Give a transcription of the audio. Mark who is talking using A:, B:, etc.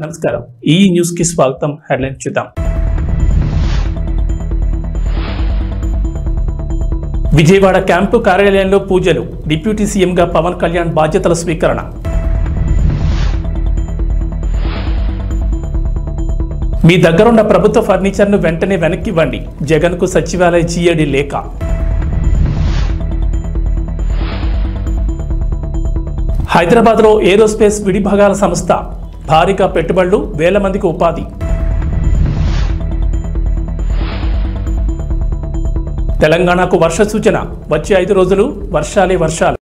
A: నమస్కారం ఈ న్యూస్ కి స్వాగతం హెడ్లైన్ చూద్దాం విజయవాడ క్యాంపు కార్యాలయంలో పూజలు డిప్యూటీ సీఎంగా పవన్ కళ్యాణ్ బాధ్యతల స్వీకరణ మీ దగ్గరున్న ప్రభుత్వ ఫర్నిచర్ను వెంటనే వెనక్కి ఇవ్వండి జగన్కు సచివాలయ జీఏడి లేఖ హైదరాబాద్లో ఏరోస్పేస్ విడిభాగాల సంస్థ భారీగా పెట్టుబడులు వేల మందికి ఉపాధి తెలంగాణకు వర్ష సూచన వచ్చే ఐదు రోజులు వర్షాలే వర్షాలు